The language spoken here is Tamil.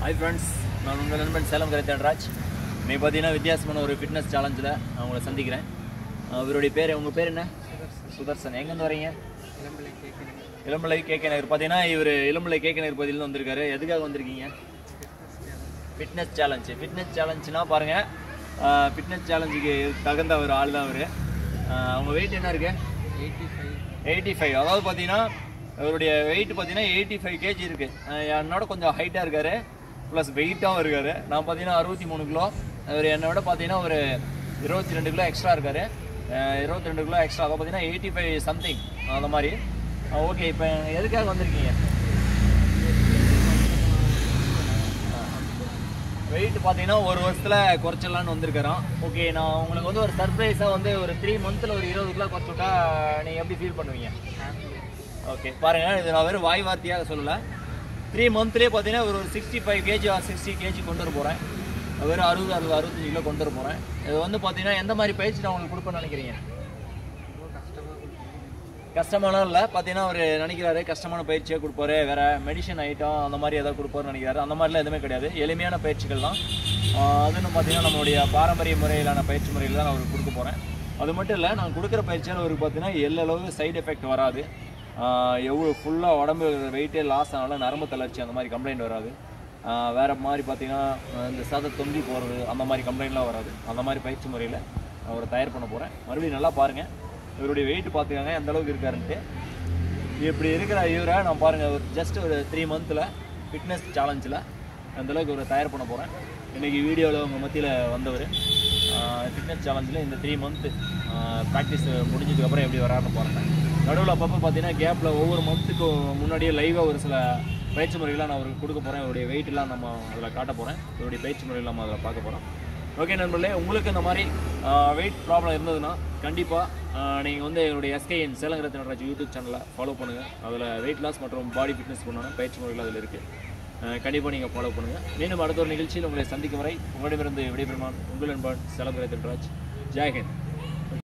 ஹாய் ஃப்ரெண்ட்ஸ் நான் உங்கள் நண்பன் சேலம் கரைத்தன்ராஜ் இன்னைக்கு பார்த்தீங்கன்னா வித்தியாசமான ஒரு ஃபிட்னஸ் சேலஞ்சில் நான் உங்களை சந்திக்கிறேன் இவருடைய பேர் உங்கள் பேர் என்ன சுதர்சன் எங்கேருந்து வரீங்க இளம்பிள்ளை கேகே நகர் பார்த்தீங்கன்னா இவர் இளம்பிள்ளை கேகே நகர் பகுதியிலேருந்து வந்திருக்காரு எதுக்காக வந்திருக்கீங்க ஃபிட்னஸ் சேலஞ்சு ஃபிட்னஸ் சேலஞ்சுனா பாருங்கள் ஃபிட்னஸ் சேலஞ்சுக்கு தகுந்த ஒரு ஆள் தான் அவர் அவங்க வெயிட் என்ன இருக்கு எயிட்டி ஃபைவ் அதாவது பார்த்தீங்கன்னா அவருடைய வெயிட் பார்த்தீங்கன்னா எயிட்டி ஃபைவ் கேஜி இருக்கு அஹ் என்னோட கொஞ்சம் ஹைட்டாக இருக்காரு ப்ளஸ் வெயிட்டாகவும் இருக்காரு நான் பார்த்தீங்கன்னா அறுபத்தி மூணு கிலோ அவர் என்னோட பார்த்தீங்கன்னா ஒரு இருபத்தி ரெண்டு கிலோ எக்ஸ்ட்ரா இருக்காரு இருபத்தி ரெண்டு கிலோ எக்ஸ்ட்ரா அதை பார்த்தீங்கன்னா எயிட்டி ஃபைவ் சம்திங் அந்த மாதிரி ஓகே இப்போ எதுக்காக வந்திருக்கீங்க வெயிட் பார்த்தீங்கன்னா ஒரு வருஷத்தில் குறைச்சிடலான்னு வந்திருக்கிறோம் ஓகே நான் உங்களுக்கு வந்து ஒரு சர்ப்ரைஸாக வந்து ஒரு த்ரீ மந்த்தில் ஒரு இருபது கிலோ குறைச்சுட்டா நீங்கள் எப்படி ஃபீல் பண்ணுவீங்க ஓகே பாருங்க இது நான் வெறும் வாய் வார்த்தையாக சொல்லலை த்ரீ மந்த்லேயே பார்த்தீங்கன்னா ஒரு sixty five KG or sixty KG கொண்டு வர போகிறேன் வெறும் அறுபது அறுபது அறுபத்தஞ்சு கிலோ கொண்டு வர போகிறேன் இது வந்து பார்த்தீங்கன்னா எந்த மாதிரி பயிற்சி நான் உங்களுக்கு கொடுப்பேன்னு நினைக்கிறீங்க கஷ்டமான இல்லை பார்த்தீங்கன்னா அவர் நினைக்கிறாரு கஷ்டமான பயிற்சியாக கொடுப்பாரு வேற மெடிசன் ஐட்டம் அந்த மாதிரி ஏதாவது கொடுப்பாருன்னு நினைக்கிறாரு அந்த மாதிரிலாம் எதுவுமே கிடையாது எளிமையான பயிற்சிகள் தான் ஆஹ் அதுன்னு பார்த்தீங்கன்னா நம்மளுடைய பாரம்பரிய முறையிலான பயிற்சி முறையில் தான் நான் அவருக்கு கொடுக்க போகிறேன் அது மட்டும் இல்லை நான் கொடுக்குற பயிற்சியால் அவருக்கு பார்த்தீங்கன்னா எல்லளவு சைடு எஃபெக்ட் வராது ஆஹ் எவ்வளோ ஃபுல்லாக உடம்பு வெயிட்டே லாஸ் ஆனாலும் நரம்பு தளர்ச்சி அந்த மாதிரி கம்ப்ளைண்ட் வராது ஆஹ் வேற மாதிரி பார்த்தீங்கன்னா இந்த சதை தொங்கி போகிறது அந்த மாதிரி கம்ப்ளைண்ட்லாம் வராது அந்த மாதிரி பயிற்சி முறையில் அவரை தயார் பண்ண போகிறேன் மறுபடியும் நல்லா பாருங்கள் இவருடைய வெயிட் பார்த்துக்கோங்க எந்த அளவுக்கு இருக்காருன்ட்டு இப்படி இருக்கிற இவரை நான் பாருங்கள் ஒரு ஜஸ்ட் ஒரு த்ரீ மந்த்தில் ஃபிட்னஸ் சேலஞ்சில் அந்த அளவுக்கு இவரை தயார் பண்ண போகிறேன் இன்றைக்கி வீடியோவில் உங்கள் மத்தியில் வந்தவர் ஃபிட்னஸ் சேலஞ்சில் இந்த த்ரீ மந்த்து ப்ராக்டிஸ் முடிஞ்சதுக்கப்புறம் எப்படி வராருன்னு போகிறேன் நடுவில் அப்பப்போ பார்த்தீங்கன்னா கேப்பில் ஒவ்வொரு மந்த்துக்கு முன்னாடியே லைவாக ஒரு சில பயிற்சி முறைகள்லாம் நான் அவருக்கு கொடுக்க போகிறேன் இவருடைய வெயிட்லாம் நம்ம அதில் காட்ட போகிறேன் இவருடைய பயிற்சி முறைகள் நம்ம அதில் பார்க்க போகிறோம் ஓகே நண்பர்களே உங்களுக்கு இந்த மாதிரி வெயிட் ப்ராப்ளம் இருந்ததுன்னா கண்டிப்பாக நீங்கள் வந்து எங்களுடைய எஸ்கேஎன் சேலங்கிற நடராஜ் யூடியூப் சேனலை ஃபாலோ பண்ணுங்கள் அதில் வெயிட் லாஸ் மற்றும் பாடி ஃபிட்னஸ் பண்ணான பயிற்சி முறைகள் அதில் இருக்குது கண்டிப்பாக நீங்கள் ஃபாலோ பண்ணுங்கள் மீண்டும் அடுத்த ஒரு நிகழ்ச்சியில் உங்களை சந்திக்கும் வரை உங்களிடமிருந்து விடைபெறுமான் உங்கள் நண்பன் சேலங்கிற ராஜ் ஜெயஹிந்த்